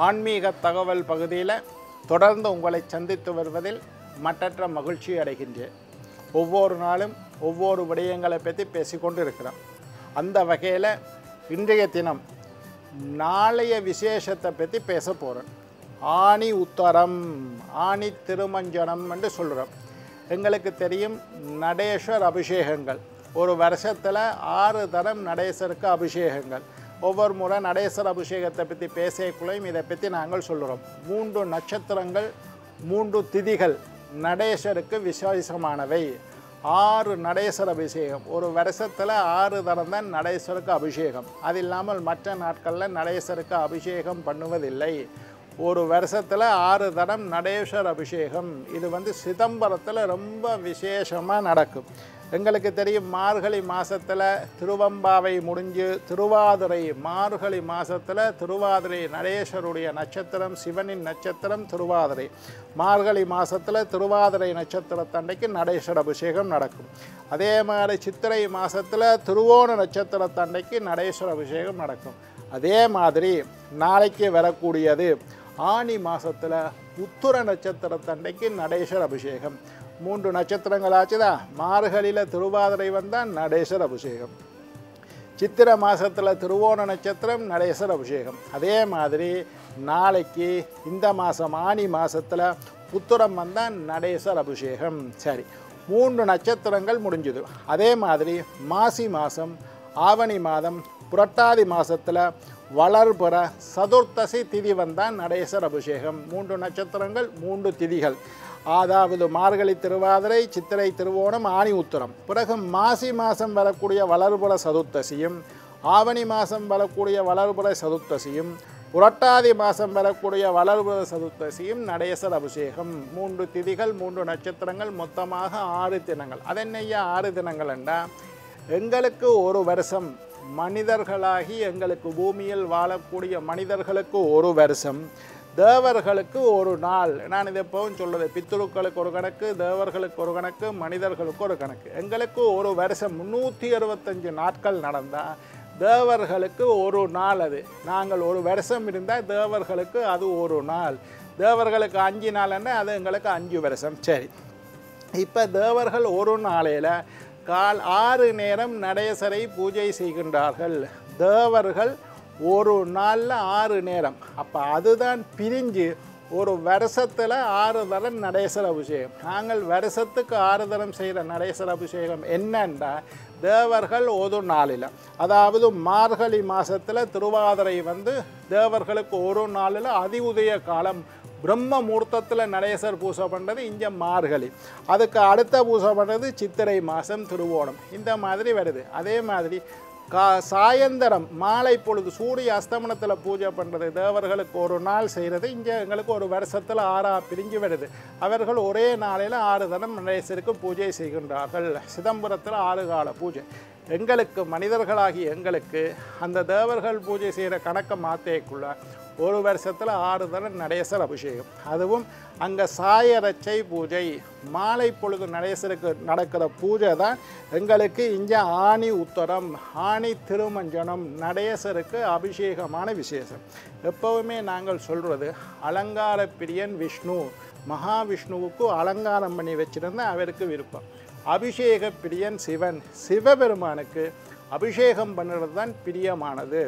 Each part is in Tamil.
ஆன்மீக தகவல் பகுதியில் தொடர்ந்து உங்களை சந்தித்து வருவதில் மற்றற்ற மகிழ்ச்சி அடைகின்றேன் ஒவ்வொரு நாளும் ஒவ்வொரு விடயங்களை பற்றி பேசிக்கொண்டு இருக்கிறோம் அந்த வகையில் இன்றைய தினம் நாளைய விசேஷத்தை பற்றி பேச போகிறேன் ஆணி உத்தரம் ஆணி திருமஞ்சனம் என்று சொல்கிறோம் எங்களுக்கு தெரியும் நடேஸ்வர் அபிஷேகங்கள் ஒரு வருஷத்தில் ஆறு தரம் நடேசருக்கு அபிஷேகங்கள் ஒவ்வொரு முறை நடேசர் அபிஷேகத்தை பற்றி பேசக்குள்ளையும் இதை பற்றி நாங்கள் சொல்கிறோம் மூன்று நட்சத்திரங்கள் மூன்று திதிகள் நடேசருக்கு விசேஷமானவை ஆறு நடேசர் அபிஷேகம் ஒரு வருஷத்தில் ஆறு தரம் தான் நடேசருக்கு அபிஷேகம் அது இல்லாமல் மற்ற நாட்களில் நடேசருக்கு அபிஷேகம் பண்ணுவதில்லை ஒரு வருஷத்தில் ஆறு தரம் நடேஸ்வர் அபிஷேகம் இது வந்து சிதம்பரத்தில் ரொம்ப விசேஷமாக நடக்கும் எங்களுக்கு தெரியும் மார்கழி மாதத்தில் திருவம்பாவை முடிஞ்சு திருவாதிரை மார்கழி மாதத்தில் திருவாதிரை நடேஸ்வருடைய நட்சத்திரம் சிவனின் நட்சத்திரம் திருவாதிரை மார்கழி மாதத்தில் திருவாதிரை நட்சத்திரத்தண்டைக்கு நடேஸ்வர அபிஷேகம் நடக்கும் அதே மாதிரி சித்திரை மாதத்தில் திருவோண நட்சத்திரத்தண்டைக்கு நடேஸ்வர அபிஷேகம் நடக்கும் அதே மாதிரி நாளைக்கு வரக்கூடியது ஆனி மாதத்தில் உத்துர நட்சத்திரத்தண்டைக்கு நடேஸ்வர அபிஷேகம் மூன்று நட்சத்திரங்களாச்சுதா மார்கழியில் திருவாதிரை வந்தால் நடேஸ்வர அபிஷேகம் சித்திர மாதத்தில் திருவோண நட்சத்திரம் நடேஸ்வர அபிஷேகம் அதே மாதிரி நாளைக்கு இந்த மாதம் ஆனி மாதத்தில் புத்துரம் வந்தால் நடேஸ்வர அபிஷேகம் சரி மூன்று நட்சத்திரங்கள் முடிஞ்சுது அதே மாதிரி மாசி மாதம் ஆவணி மாதம் புரட்டாதி மாதத்தில் வளர்புற சதுர்த்தசி திதி வந்தால் நடேசர் அபிஷேகம் மூன்று நட்சத்திரங்கள் மூன்று திதிகள் அதாவது மார்கழி திருவாதிரை சித்திரை திருவோணம் ஆணி உத்தரம் பிறகு மாசி மாதம் வரக்கூடிய வளர்புற சதுர்த்தசியும் ஆவணி மாதம் வரக்கூடிய வளர்புற சதுர்த்தசியும் புரட்டாதி மாதம் வரக்கூடிய வளர்புற சதுர்த்தசியும் நடேசர் அபிஷேகம் மூன்று திதிகள் மூன்று நட்சத்திரங்கள் மொத்தமாக ஆறு தினங்கள் அதென்னையா ஆறு தினங்கள் என்றா எங்களுக்கு ஒரு வருஷம் மனிதர்களாகி எங்களுக்கு பூமியில் வாழக்கூடிய மனிதர்களுக்கு ஒரு வருஷம் தேவர்களுக்கு ஒரு நாள் நான் இதை எப்பவும் சொல்லுது பித்துருக்களுக்கு ஒரு கணக்கு தேவர்களுக்கு ஒரு கணக்கு மனிதர்களுக்கு ஒரு கணக்கு எங்களுக்கு ஒரு வருஷம் முந்நூற்றி அறுபத்தஞ்சு நாட்கள் நடந்தால் தேவர்களுக்கு ஒரு நாள் அது நாங்கள் ஒரு வருஷம் இருந்தால் தேவர்களுக்கு அது ஒரு நாள் தேவர்களுக்கு அஞ்சு நாள்னா அது எங்களுக்கு அஞ்சு வருஷம் சரி இப்போ தேவர்கள் ஒரு நாளையில் கால் ஆறு நேரம் நடேசரை பூஜை செய்கின்றார்கள் தேவர்கள் ஒரு நாளில் ஆறு நேரம் அப்போ அதுதான் பிரிஞ்சு ஒரு வருஷத்தில் ஆறு தரம் நடேசர் அபிஷேகம் நாங்கள் வருஷத்துக்கு ஆறு தரம் செய்கிற நடேசர் அபிஷேகம் என்னன்னா தேவர்கள் ஒரு நாளில் அதாவது மார்கழி மாதத்தில் திருவாதிரை வந்து தேவர்களுக்கு ஒரு நாளில் அதி உதய காலம் பிரம்ம முகூர்த்தத்தில் நடேசர் பூஜை பண்ணுறது இங்கே மார்கழி அதுக்கு அடுத்த பூஜை பண்ணுறது சித்திரை மாதம் திருவோணம் இந்த மாதிரி வருது அதே மாதிரி கா சாயந்தரம் மாலை பொழுது சூரிய அஸ்தமனத்தில் பூஜை பண்ணுறது தேவர்களுக்கு ஒரு நாள் செய்கிறது இங்கே எங்களுக்கு ஒரு வருஷத்தில் ஆறா பிரிஞ்சு வருது அவர்கள் ஒரே நாளையில் ஆறு தரம் நடேசருக்கு பூஜை செய்கின்றார்கள் சிதம்பரத்தில் ஆறு கால பூஜை எங்களுக்கு மனிதர்களாகி எங்களுக்கு அந்த தேவர்கள் பூஜை செய்கிற கணக்கை மாற்றேக்குள்ள ஒரு வருஷத்தில் ஆறு தரம் நடேசர் அபிஷேகம் அதுவும் அங்கே சாயரச்சை பூஜை மாலை பொழுது நடேசருக்கு நடக்கிற பூஜை தான் எங்களுக்கு இங்கே ஆணி உத்தரம் ஆணி திருமஞ்சனம் நடேசருக்கு அபிஷேகமான விசேஷம் எப்போவுமே நாங்கள் சொல்கிறது அலங்கார பிரியன் விஷ்ணு மகாவிஷ்ணுவுக்கு அலங்காரம் பண்ணி வச்சிருந்தா அவருக்கு விருப்பம் அபிஷேக பிரியன் சிவன் சிவபெருமானுக்கு அபிஷேகம் பண்ணுறது தான் பிரியமானது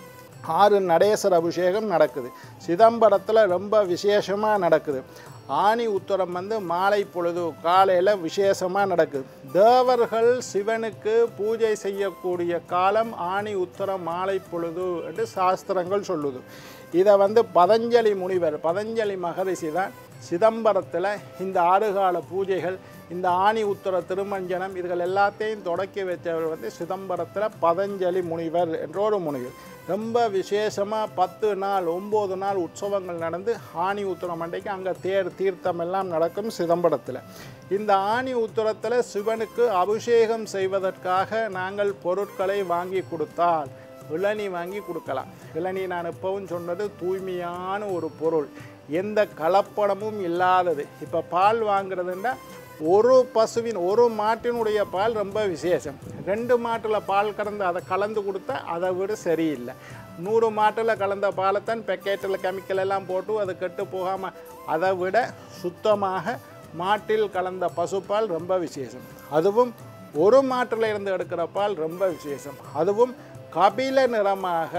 ஆறு நடேசர் அபிஷேகம் நடக்குது சிதம்பரத்தில் ரொம்ப விசேஷமாக நடக்குது ஆணி உத்தரம் வந்து மாலை பொழுது காலையில் விசேஷமாக நடக்குது தேவர்கள் சிவனுக்கு பூஜை செய்யக்கூடிய காலம் ஆணி உத்தரம் மாலை பொழுது என்று சாஸ்திரங்கள் சொல்லுது இதை வந்து பதஞ்சலி முனிவர் பதஞ்சலி மகரிஷி தான் சிதம்பரத்தில் இந்த ஆறுகால பூஜைகள் இந்த ஆணி உத்தர திருமஞ்சனம் இதுகள் எல்லாத்தையும் தொடக்கி வச்சவர் வந்து சிதம்பரத்தில் பதஞ்சலி முனிவர் என்ற ஒரு முனிவர் ரொம்ப விசேஷமாக பத்து நாள் ஒம்பது நாள் உற்சவங்கள் நடந்து ஆணி உத்தரம் அன்றைக்கு அங்கே தேர் தீர்த்தம் எல்லாம் நடக்கும் சிதம்பரத்தில் இந்த ஆணி உத்தரத்தில் சிவனுக்கு அபிஷேகம் செய்வதற்காக நாங்கள் பொருட்களை வாங்கி கொடுத்தால் இளநீ வாங்கி கொடுக்கலாம் இளநீ நான் இப்போவும் சொன்னது தூய்மையான ஒரு பொருள் எந்த கலப்படமும் இல்லாதது இப்போ பால் வாங்குறதுன்னா ஒரு பசுவின் ஒரு மாட்டினுடைய பால் ரொம்ப விசேஷம் ரெண்டு மாட்டில் பால் கறந்து அதை கலந்து கொடுத்தா அதை விட சரியில்லை நூறு மாட்டில் கலந்த பாலைத்தான் பெக்கெட்டில் கெமிக்கல் எல்லாம் போட்டு அது கெட்டு போகாமல் அதை விட சுத்தமாக மாட்டில் கலந்த பசுப்பால் ரொம்ப விசேஷம் அதுவும் ஒரு மாட்டில் இருந்து எடுக்கிற பால் ரொம்ப விசேஷம் அதுவும் கபில நிறமாக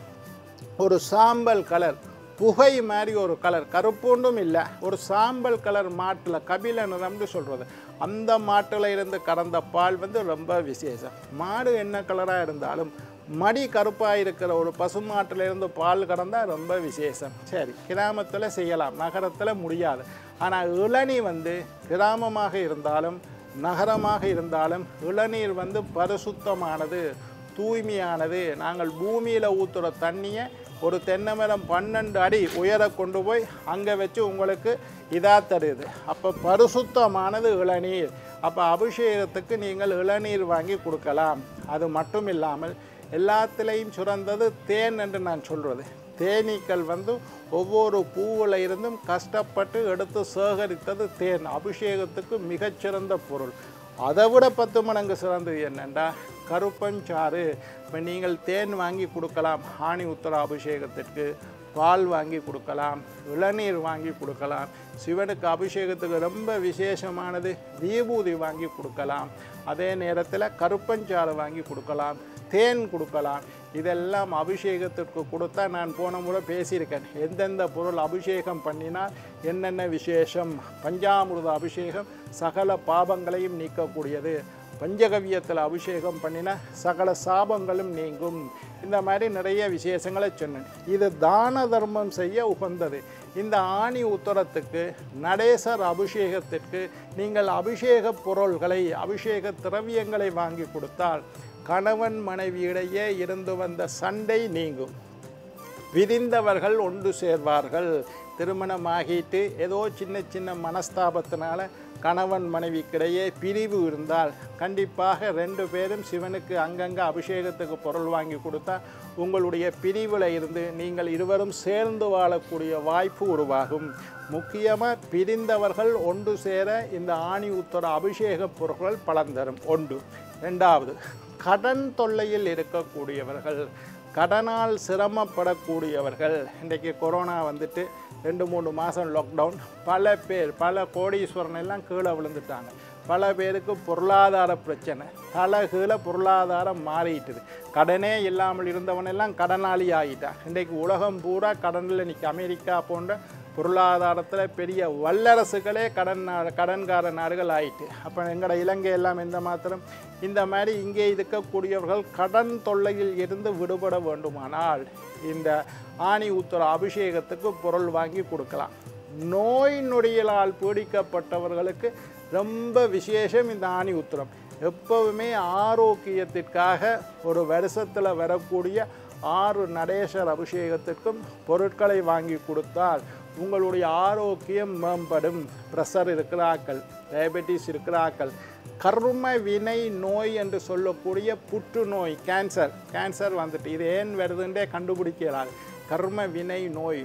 ஒரு சாம்பல் கலர் புகை மாதிரி ஒரு கலர் கருப்புண்டும் இல்லை ஒரு சாம்பல் கலர் மாட்டில் கபில நிறம்னு சொல்கிறது அந்த மாட்டில் இருந்து கறந்த பால் வந்து ரொம்ப விசேஷம் மாடு என்ன கலராக இருந்தாலும் மடி கருப்பாக இருக்கிற ஒரு பசுமாட்டில் இருந்து பால் கறந்தால் ரொம்ப விசேஷம் சரி கிராமத்தில் செய்யலாம் நகரத்தில் முடியாது ஆனால் இளநீ வந்து கிராமமாக இருந்தாலும் நகரமாக இருந்தாலும் இளநீர் வந்து பரிசுத்தமானது தூய்மையானது நாங்கள் பூமியில் ஊற்றுற தண்ணியை ஒரு தென்னை மரம் பன்னெண்டு அடி உயர கொண்டு போய் அங்கே வச்சு உங்களுக்கு இதாக தருது அப்போ பரிசுத்தமானது இளநீர் அப்போ அபிஷேகத்துக்கு நீங்கள் இளநீர் வாங்கி கொடுக்கலாம் அது மட்டும் இல்லாமல் எல்லாத்துலேயும் சுரந்தது தேன் என்று நான் சொல்கிறது தேனீக்கள் வந்து ஒவ்வொரு பூவில் இருந்தும் கஷ்டப்பட்டு எடுத்து சேகரித்தது தேன் அபிஷேகத்துக்கு மிகச்சிறந்த பொருள் அதை விட பத்து மடங்கு சிறந்தது என்னென்னா கருப்பஞ்சாறு இப்போ நீங்கள் தேன் வாங்கி கொடுக்கலாம் ஆணி உத்தர அபிஷேகத்திற்கு பால் வாங்கி கொடுக்கலாம் இளநீர் வாங்கி கொடுக்கலாம் சிவனுக்கு அபிஷேகத்துக்கு ரொம்ப விசேஷமானது விபூதி வாங்கி கொடுக்கலாம் அதே நேரத்தில் கருப்பஞ்சாறு வாங்கி கொடுக்கலாம் தேன் கொடுக்கலாம் இதெல்லாம் அபிஷேகத்திற்கு கொடுத்தா நான் போன முறை பேசியிருக்கேன் எந்தெந்த பொருள் அபிஷேகம் பண்ணினால் என்னென்ன விசேஷம் பஞ்சாமிர்த அபிஷேகம் சகல பாபங்களையும் நீக்கக்கூடியது பஞ்சகவியத்தில் அபிஷேகம் பண்ணின சகல சாபங்களும் நீங்கும் இந்த மாதிரி நிறைய விசேஷங்களை சொன்னேன் இது தான தர்மம் செய்ய உகந்தது இந்த ஆணி உத்தரத்துக்கு நடேசர் அபிஷேகத்திற்கு நீங்கள் அபிஷேக பொருள்களை அபிஷேக திரவியங்களை வாங்கி கொடுத்தால் கணவன் மனைவியிடையே இருந்து வந்த சண்டை நீங்கும் விதிந்தவர்கள் ஒன்று சேர்வார்கள் திருமணமாகிட்டு ஏதோ சின்ன சின்ன மனஸ்தாபத்தினால கணவன் மனைவிக்கிடையே பிரிவு இருந்தால் கண்டிப்பாக ரெண்டு பேரும் சிவனுக்கு அங்கங்கே அபிஷேகத்துக்கு பொருள் வாங்கி கொடுத்தா உங்களுடைய பிரிவில் இருந்து நீங்கள் இருவரும் சேர்ந்து வாழக்கூடிய வாய்ப்பு உருவாகும் முக்கியமாக பிரிந்தவர்கள் ஒன்று சேர இந்த ஆணி உத்தர அபிஷேக பொருட்கள் பலன் தரும் ஒன்று ரெண்டாவது கடன் தொல்லையில் இருக்கக்கூடியவர்கள் கடனால் சிரமப்படக்கூடியவர்கள் இன்றைக்கி கொரோனா வந்துட்டு ரெண்டு மூணு மாதம் லாக்டவுன் பல பேர் பல கோடீஸ்வரன் எல்லாம் கீழே விழுந்துட்டாங்க பல பேருக்கு பொருளாதார பிரச்சனை தலகீழ பொருளாதாரம் மாறிட்டுது கடனே இல்லாமல் இருந்தவனெல்லாம் கடனாளி ஆகிட்டான் இன்றைக்கு உலகம் பூரா கடனில் நிற்க அமெரிக்கா போன்ற பொருளாதாரத்தில் பெரிய வல்லரசுகளே கடன் நா- கடன்கார நாடுகள் ஆயிட்டு அப்போ எங்களோட இலங்கை எல்லாம் எந்த மாத்திரம் இந்த மாதிரி இங்கே இருக்கக்கூடியவர்கள் கடன் தொல்லையில் இருந்து விடுபட வேண்டுமானால் இந்த ஆணி உத்தர அபிஷேகத்துக்கு பொருள் வாங்கி கொடுக்கலாம் நோய் நொடியலால் பீடிக்கப்பட்டவர்களுக்கு ரொம்ப விசேஷம் இந்த ஆணி உத்திரம் எப்பவுமே ஆரோக்கியத்திற்காக ஒரு வருஷத்தில் வரக்கூடிய ஆறு நடேசர் அபிஷேகத்திற்கும் பொருட்களை வாங்கி கொடுத்தால் உங்களுடைய ஆரோக்கியம் மேம்படும் ப்ரெஷர் இருக்கிற ஆக்கள் டயபெட்டிஸ் இருக்கிற ஆக்கள் கர்ம வினை நோய் என்று சொல்லக்கூடிய புற்றுநோய் கேன்சர் கேன்சர் வந்துட்டு இது ஏன் வருதுன்றே கண்டுபிடிக்கிறாங்க கர்ம வினை நோய்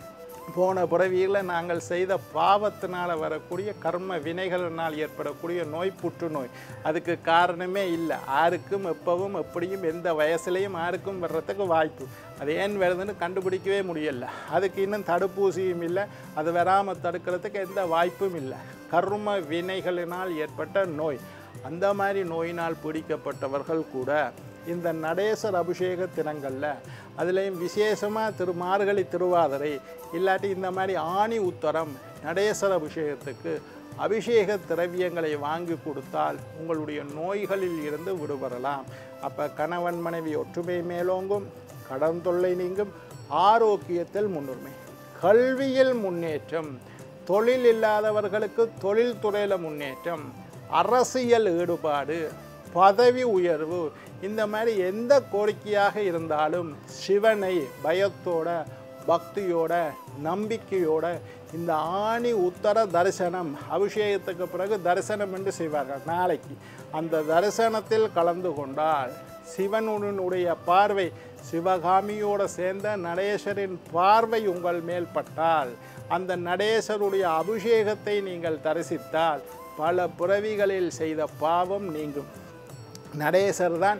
போன பிறவியில் நாங்கள் செய்த பாவத்தினால் வரக்கூடிய கர்ம வினைகளினால் ஏற்படக்கூடிய நோய் புற்றுநோய் அதுக்கு காரணமே இல்லை யாருக்கும் எப்பவும் எப்படியும் எந்த வயசுலையும் யாருக்கும் வர்றதுக்கு வாய்ப்பு அது ஏன் வருதுன்னு கண்டுபிடிக்கவே முடியல அதுக்கு இன்னும் தடுப்பூசியும் இல்லை அது வராமல் தடுக்கிறதுக்கு எந்த வாய்ப்பும் இல்லை கர்ம வினைகளினால் ஏற்பட்ட நோய் அந்த மாதிரி நோயினால் பிடிக்கப்பட்டவர்கள் கூட இந்த நடேசர் அபிஷேக தினங்களில் அதுலேயும் விசேஷமாக திரு மார்கழி திருவாதிரை இல்லாட்டி இந்த மாதிரி ஆணி உத்தரம் நடேசர் அபிஷேகத்துக்கு அபிஷேக திரவியங்களை வாங்கி கொடுத்தால் உங்களுடைய நோய்களில் இருந்து விடுபடலாம் அப்போ கணவன் மனைவி ஒற்றுமை மேலோங்கும் கடன் தொல்லை நீங்கும் ஆரோக்கியத்தில் முன்னுரிமை கல்வியில் முன்னேற்றம் தொழில் இல்லாதவர்களுக்கு தொழில் துறையில் முன்னேற்றம் அரசியல் ஈடுபாடு பதவி உயர்வு இந்த மாதிரி எந்த கோரிக்கையாக இருந்தாலும் சிவனை பயத்தோட பக்தியோட நம்பிக்கையோட இந்த ஆணி உத்தர தரிசனம் அபிஷேகத்துக்கு பிறகு தரிசனம் என்று செய்வார்கள் நாளைக்கு அந்த தரிசனத்தில் கலந்து கொண்டால் சிவனுடைய பார்வை சிவகாமியோட சேர்ந்த நடேசரின் பார்வை உங்கள் மேல் பட்டால் அந்த நடேசருடைய அபிஷேகத்தை நீங்கள் தரிசித்தால் பல பிறவிகளில் செய்த பாவம் நீங்கும் நடேசர் தான்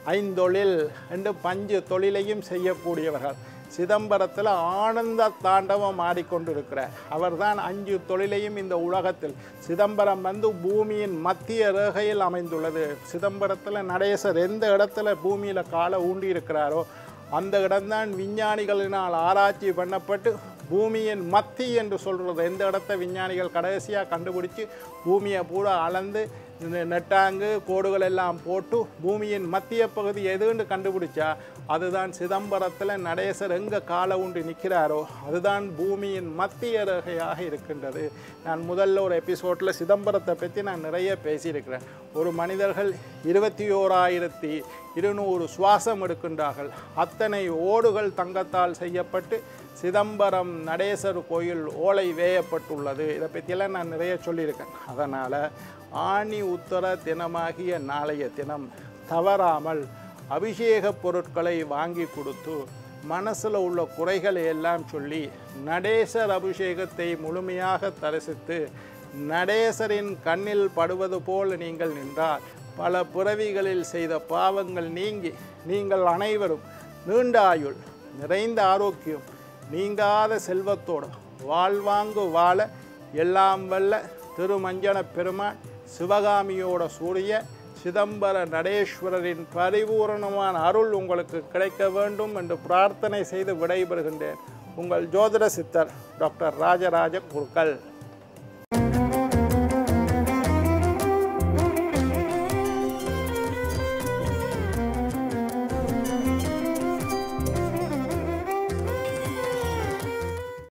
ஐந்தொழில் என்று பஞ்சு தொழிலையும் செய்யக்கூடியவர்கள் சிதம்பரத்தில் ஆனந்த தாண்டவம் ஆடிக்கொண்டிருக்கிறார் அவர்தான் அஞ்சு தொழிலையும் இந்த உலகத்தில் சிதம்பரம் வந்து பூமியின் மத்திய ரேகையில் அமைந்துள்ளது சிதம்பரத்தில் நடேசர் எந்த இடத்துல பூமியில் காலை ஊண்டி இருக்கிறாரோ அந்த இடம்தான் விஞ்ஞானிகளினால் ஆராய்ச்சி பண்ணப்பட்டு பூமியின் மத்தி என்று சொல்கிறது எந்த இடத்த விஞ்ஞானிகள் கடைசியாக கண்டுபிடிச்சி பூமியை பூரா அளந்து இந்த நெட்டாங்கு கோடுகள் எல்லாம் போட்டு பூமியின் மத்திய பகுதி எதுன்னு கண்டுபிடிச்சா அதுதான் சிதம்பரத்தில் நடேசர் எங்கே காலை உண்டு நிற்கிறாரோ அதுதான் பூமியின் மத்திய ரேகையாக இருக்கின்றது நான் முதல்ல ஒரு எபிசோடில் சிதம்பரத்தை பற்றி நான் நிறைய பேசியிருக்கிறேன் ஒரு மனிதர்கள் இருபத்தி ஓராயிரத்தி இருநூறு சுவாசம் எடுக்கின்றார்கள் அத்தனை ஓடுகள் தங்கத்தால் செய்யப்பட்டு சிதம்பரம் நடேசர் கோயில் ஓலை வேயப்பட்டுள்ளது இதை பற்றியெல்லாம் நான் நிறைய சொல்லியிருக்கேன் அதனால் ஆணி உத்தர தினமாகிய நாளைய தினம் தவறாமல் அபிஷேக பொருட்களை வாங்கி கொடுத்து மனசில் உள்ள குறைகளை எல்லாம் சொல்லி நடேசர் அபிஷேகத்தை முழுமையாக தரிசித்து நடேசரின் கண்ணில் படுவது போல் நீங்கள் நின்றால் பல பிறவிகளில் செய்த பாவங்கள் நீங்கி நீங்கள் அனைவரும் நீண்ட ஆயுள் நிறைந்த ஆரோக்கியம் நீங்காத செல்வத்தோடு வாழ்வாங்கு வாழ எல்லாம் வல்ல திருமஞ்சன பெருமான் சிவகாமியோட சூரிய சிதம்பர நடேஸ்வரரின் பரிபூரணமான அருள் உங்களுக்கு கிடைக்க வேண்டும் என்று பிரார்த்தனை செய்து விடைபெறுகின்றேன் உங்கள் ஜோதிட சித்தர் டாக்டர் ராஜராஜ குருக்கள்